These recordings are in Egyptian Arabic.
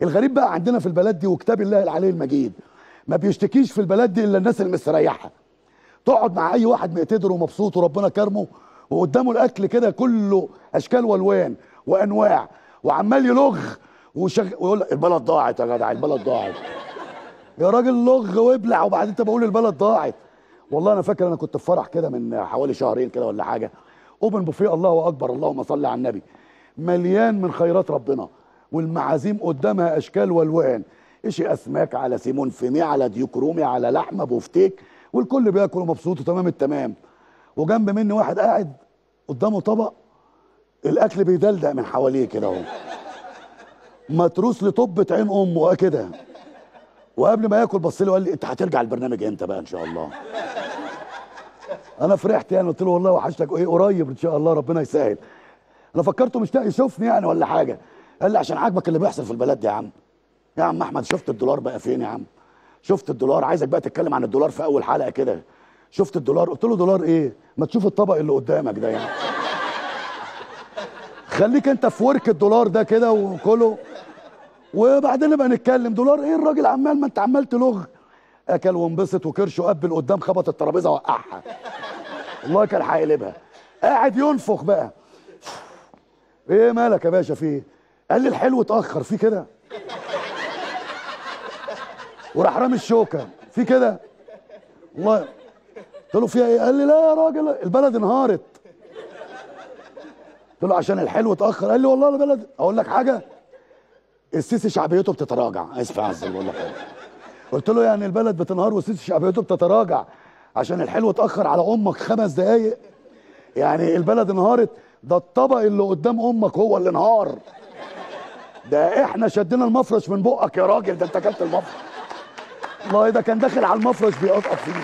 الغريب بقى عندنا في البلد دي وكتاب الله العلي المجيد ما بيشتكيش في البلد دي الا الناس المستريحه تقعد مع اي واحد مقتدر ومبسوط وربنا كرمه وقدامه الاكل كده كله اشكال والوان وانواع وعمال يلغ وشغ... ويقول لك البلد ضاعت يا جدع البلد ضاعت يا راجل لغ وابلع وبعدين انت بقول البلد ضاعت والله انا فاكر انا كنت في فرح كده من حوالي شهرين كده ولا حاجه اوبن بوفيه الله اكبر اللهم صل على النبي مليان من خيرات ربنا والمعازيم قدامها اشكال والوان اشي اسماك على سيمون فيمي على ديوك رومي على لحمه بوفتيك والكل بياكل ومبسوط وتمام التمام وجنب مني واحد قاعد قدامه طبق الاكل بيدلدق من حواليه كده اهو متروس لطبة عين امه اه كده وقبل ما ياكل بص لي وقال لي انت هترجع البرنامج امتى بقى ان شاء الله انا فرحت يعني قلت له والله وحشتك ايه قريب ان شاء الله ربنا يسهل انا فكرته مشتاق يشوفني يعني ولا حاجه قال لي عشان عاجبك اللي بيحصل في البلد دي يا عم يا عم احمد شفت الدولار بقى فين يا عم شفت الدولار عايزك بقى تتكلم عن الدولار في اول حلقه كده شفت الدولار قلت له دولار ايه ما تشوف الطبق اللي قدامك ده يعني خليك انت في ورك الدولار ده كده وكله وبعدين نبقى نتكلم دولار ايه الراجل عمال ما انت عمال تلغ اكل وانبسط وكرشه قبل قدام خبط الترابيزه وقعها والله كان هيقلبها قاعد ينفخ بقى ايه مالك يا باشا في ايه قال لي الحلو اتاخر في كده وراح رامي الشوكه في كده والله قلت له فيها ايه قال لي لا يا راجل البلد انهارت قلت له عشان الحلو اتاخر قال لي والله البلد اقول لك حاجه السيسي شعبيته بتتراجع اسف عزل بقول لك حاجة. قلت له يعني البلد بتنهار والسيسي شعبيته بتتراجع عشان الحلو اتاخر على امك خمس دقايق يعني البلد انهارت ده الطبق اللي قدام امك هو اللي انهار ده احنا شدينا المفرش من بقك يا راجل ده انت اكلت المفرش والله ده كان داخل على المفرش بيقطقط فيه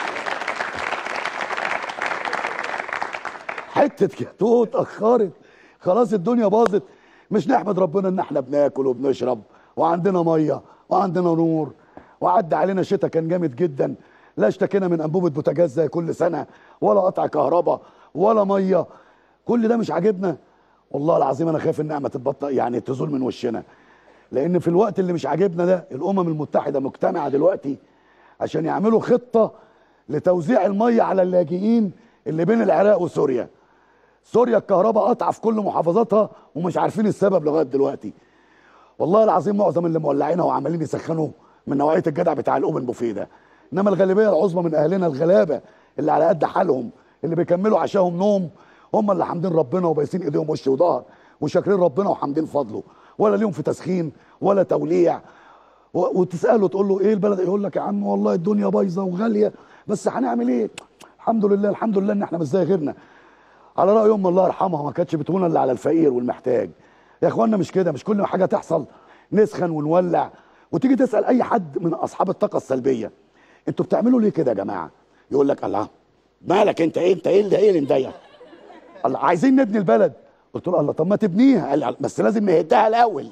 حته جاتوه اتاخرت خلاص الدنيا باظت مش نحمد ربنا ان احنا بناكل وبنشرب وعندنا ميه وعندنا نور وعدى علينا شتاء كان جامد جدا لا اشتكينا من انبوبه بوتاجاز زي كل سنه ولا قطع كهرباء ولا ميه كل ده مش عاجبنا والله العظيم انا خايف النعمه تتبطل يعني تزول من وشنا لان في الوقت اللي مش عاجبنا ده الامم المتحده مجتمعه دلوقتي عشان يعملوا خطه لتوزيع الميه على اللاجئين اللي بين العراق وسوريا سوريا الكهرباء قطع في كل محافظاتها ومش عارفين السبب لغايه دلوقتي والله العظيم معظم اللي مولعينها وعمالين يسخنوا من نوعيه الجدع بتاع الاوبن بوفيه ده انما الغالبيه العظمى من اهلنا الغلابه اللي على قد حالهم اللي بيكملوا عشاهم نوم هم اللي حامدين ربنا وبايسين ايديهم وش وظهر وشاكرين ربنا وحامدين فضله ولا ليهم في تسخين ولا توليع و- وتساله تقول له ايه البلد يقول لك يا عم والله الدنيا بايظه وغاليه بس هنعمل ايه الحمد لله الحمد لله ان احنا مش زي غيرنا على راي ام الله يرحمها ما كانتش بتقول الا على الفقير والمحتاج يا اخوانا مش كده مش كل حاجه تحصل نسخن ونولع وتيجي تسال اي حد من اصحاب الطاقه السلبيه انتوا بتعملوا ليه كده يا جماعه يقول لك الله مالك انت ايه انت ايه اللي ايه اللي مضايقك الله عايزين نبني البلد قلت له الله طب ما تبنيها قال لي بس لازم نهدها الاول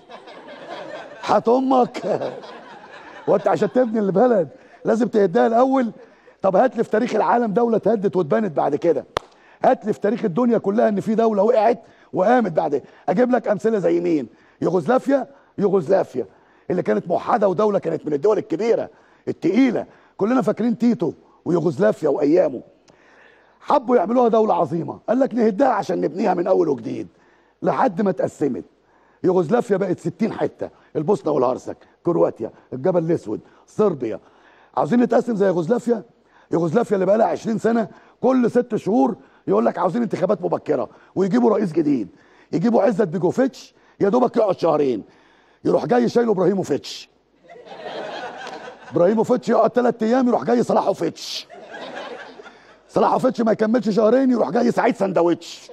هات امك وانت عشان تبني البلد لازم تهدها الاول طب هات لي في تاريخ العالم دوله اتهدت واتبنت بعد كده هات لي في تاريخ الدنيا كلها ان في دوله وقعت وقامت بعد اجيب لك امثله زي مين يوغوسلافيا يوغوسلافيا اللي كانت موحده ودوله كانت من الدول الكبيره التقيله كلنا فاكرين تيتو ويوغوسلافيا وايامه حبوا يعملوها دولة عظيمة قال لك نهدها عشان نبنيها من أول وجديد لحد ما اتقسمت يوغوسلافيا بقت 60 حتة البوسنة والهرسك كرواتيا الجبل الأسود صربيا عاوزين نتقسم زي يوغوسلافيا يوغوسلافيا اللي بقى لها 20 سنة كل ست شهور يقول لك عاوزين انتخابات مبكرة ويجيبوا رئيس جديد يجيبوا عزت بيجوفيتش يا دوبك يقعد شهرين يروح جاي شايله ابراهيموفيتش ابراهيموفيتش يقعد ثلاث ايام يروح جاي صلاحوفيتش صلاحوفيتش ما يكملش شهرين يروح جاي سعيد سندوتش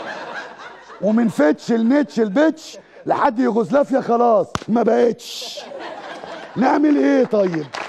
ومن فتش لنتش البتش لحد يوغوسلافيا خلاص ما بقتش نعمل ايه طيب